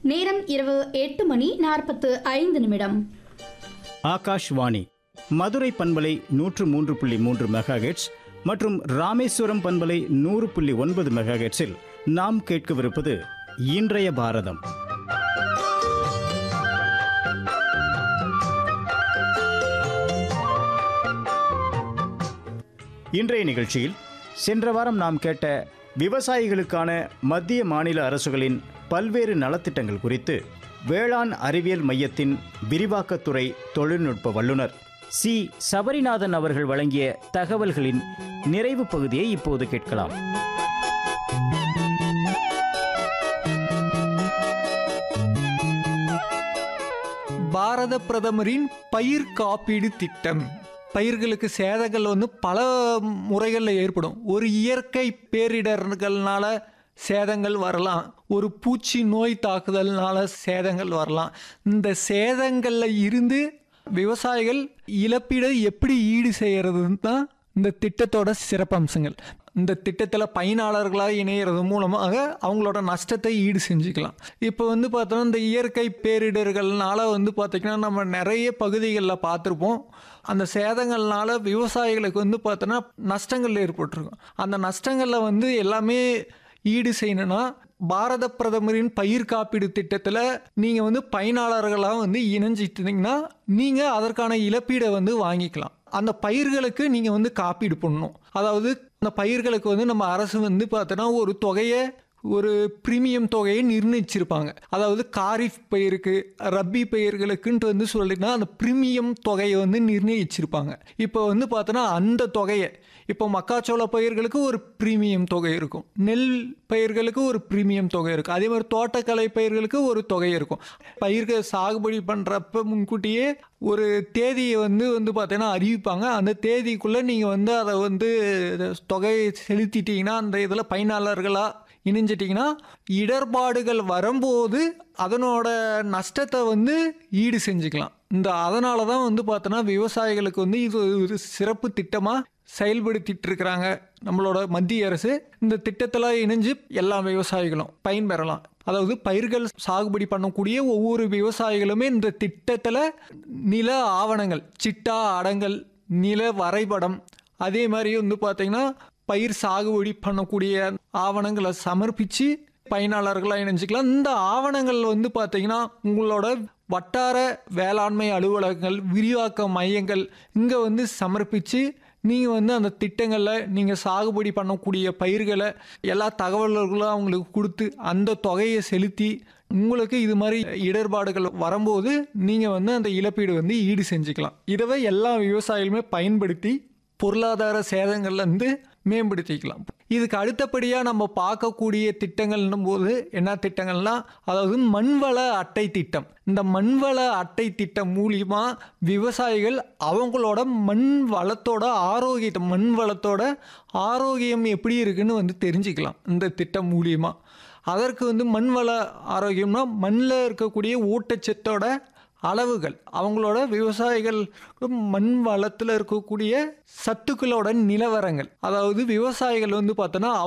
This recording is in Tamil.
நேரம் இரவு எட்டு மணி நாற்பத்து ஐந்து நிமிடம் ஆகாஷ்வாணி மதுரை பண்பலை நூற்று மூன்று புள்ளி மூன்று மெகாஹெட்ஸ் மற்றும் ராமேஸ்வரம் பண்பலை நூறு புள்ளி ஒன்பது மெகாஹெட்ஸில் நாம் கேட்கவிருப்பது இன்றைய பாரதம் இன்றைய நிகழ்ச்சியில் சென்ற வாரம் நாம் கேட்ட விவசாயிகளுக்கான மத்திய மாநில அரசுகளின் பல்வேறு நலத்திட்டங்கள் குறித்து வேளாண் அறிவியல் மையத்தின் விரிவாக்கத்துறை தொழில்நுட்ப வல்லுநர் சி சபரிநாதன் அவர்கள் வழங்கிய தகவல்களின் நிறைவு பகுதியை இப்போது கேட்கலாம் பாரத பிரதமரின் பயிர் காப்பீடு திட்டம் பயிர்களுக்கு சேதங்கள் வந்து பல முறைகளில் ஏற்படும் ஒரு இயற்கை பேரிடர்கள்னால சேதங்கள் வரலாம் ஒரு பூச்சி நோய் தாக்குதல்னால சேதங்கள் வரலாம் இந்த சேதங்களில் இருந்து விவசாயிகள் இழப்பீடை எப்படி ஈடு செய்யறதுன்னு தான் இந்த திட்டத்தோட சிறப்பம்சங்கள் இந்த திட்டத்தில் பயனாளர்களாக இணையிறது மூலமாக அவங்களோட நஷ்டத்தை ஈடு செஞ்சுக்கலாம் இப்போ வந்து பார்த்தோன்னா இந்த இயற்கை பேரிடர்கள்னால வந்து பார்த்திங்கன்னா நம்ம நிறைய பகுதிகளில் பார்த்துருப்போம் அந்த சேதங்கள்னால விவசாயிகளுக்கு வந்து பார்த்தோன்னா நஷ்டங்கள் ஏற்பட்டிருக்கும் அந்த நஷ்டங்களில் வந்து எல்லாமே ஈடு செய்யணும்னா பாரத பிரதமரின் பயிர் காப்பீடு திட்டத்தில் நீங்கள் வந்து பயனாளர்களாக வந்து இணைஞ்சிட்டீங்கன்னா நீங்கள் அதற்கான இழப்பீடை வந்து வாங்கிக்கலாம் அந்த பயிர்களுக்கு நீங்கள் வந்து காப்பீடு பண்ணணும் அதாவது அந்த பயிர்களுக்கு வந்து நம்ம அரசு வந்து பார்த்தோன்னா ஒரு தொகையை ஒரு பிரீமியம் தொகையை நிர்ணயிச்சிருப்பாங்க அதாவது காரிஃப் பயிருக்கு ரப்பி பயிர்களுக்குன்ட்டு வந்து சொல்லினா அந்த பிரீமியம் தொகையை வந்து நிர்ணயிச்சிருப்பாங்க இப்போ வந்து பார்த்தோன்னா அந்த தொகையை இப்போ மக்காச்சோள பயிர்களுக்கு ஒரு பிரீமியம் தொகை இருக்கும் நெல் பயிர்களுக்கு ஒரு பிரீமியம் தொகை இருக்கும் அதே மாதிரி தோட்டக்கலை பயிர்களுக்கு ஒரு தொகை இருக்கும் பயிர்கள் சாகுபடி பண்ணுறப்ப முன்கூட்டியே ஒரு தேதியை வந்து வந்து பார்த்தீங்கன்னா அறிவிப்பாங்க அந்த தேதிக்குள்ளே நீங்கள் வந்து அதை வந்து தொகையை செலுத்திட்டீங்கன்னா அந்த இதில் பயனாளர்களாக இணைஞ்சிட்டிங்கன்னா இடர்பாடுகள் வரும்போது அதனோட நஷ்டத்தை வந்து ஈடு செஞ்சுக்கலாம் இந்த அதனால தான் வந்து பார்த்தோன்னா விவசாயிகளுக்கு வந்து இது ஒரு சிறப்பு திட்டமாக செயல்படுத்திட்டு இருக்கிறாங்க நம்மளோட மத்திய அரசு இந்த திட்டத்தில் இணைஞ்சு எல்லா விவசாயிகளும் பயன்பெறலாம் அதாவது பயிர்கள் சாகுபடி பண்ணக்கூடிய ஒவ்வொரு விவசாயிகளுமே இந்த திட்டத்தில் நில ஆவணங்கள் சிட்டா அடங்கல் நில வரைபடம் அதே மாதிரி வந்து பார்த்திங்கன்னா பயிர் சாகுபடி பண்ணக்கூடிய ஆவணங்களை சமர்ப்பித்து பயனாளர்களாக இணைஞ்சிக்கலாம் இந்த ஆவணங்கள் வந்து பார்த்தீங்கன்னா உங்களோட வட்டார வேளாண்மை அலுவலகங்கள் விரிவாக்க மையங்கள் இங்கே வந்து சமர்ப்பித்து நீங்கள் வந்து அந்த திட்டங்களில் நீங்கள் சாகுபடி பண்ணக்கூடிய பயிர்களை எல்லா தகவல்களும் அவங்களுக்கு கொடுத்து அந்த தொகையை செலுத்தி உங்களுக்கு இது மாதிரி இடர்பாடுகள் வரும்போது நீங்கள் வந்து அந்த இழப்பீடு வந்து ஈடு செஞ்சுக்கலாம் இதை எல்லா விவசாயிகளுமே பயன்படுத்தி பொருளாதார சேதங்கள்லேருந்து மேம்படுத்திக்கலாம் இதுக்கு அடுத்தபடியாக நம்ம பார்க்கக்கூடிய திட்டங்கள்னும் போது என்ன திட்டங்கள்னா அதாவது மண்வள அட்டை திட்டம் இந்த மண்வள அட்டை திட்டம் மூலியமா விவசாயிகள் அவங்களோட மண் வளத்தோட ஆரோக்கியத்தை மண் வளத்தோட ஆரோக்கியம் எப்படி இருக்குன்னு வந்து தெரிஞ்சுக்கலாம் இந்த திட்டம் மூலியமா அதற்கு வந்து மண் வள ஆரோக்கியம்னா மண்ணில் இருக்கக்கூடிய ஊட்டச்சத்தோட அளவுகள் அவங்களோட விவசாயிகள் மண் வளத்தில் இருக்கக்கூடிய சத்துக்களோட நிலவரங்கள் அதாவது விவசாயிகள் வந்து பார்த்தோன்னா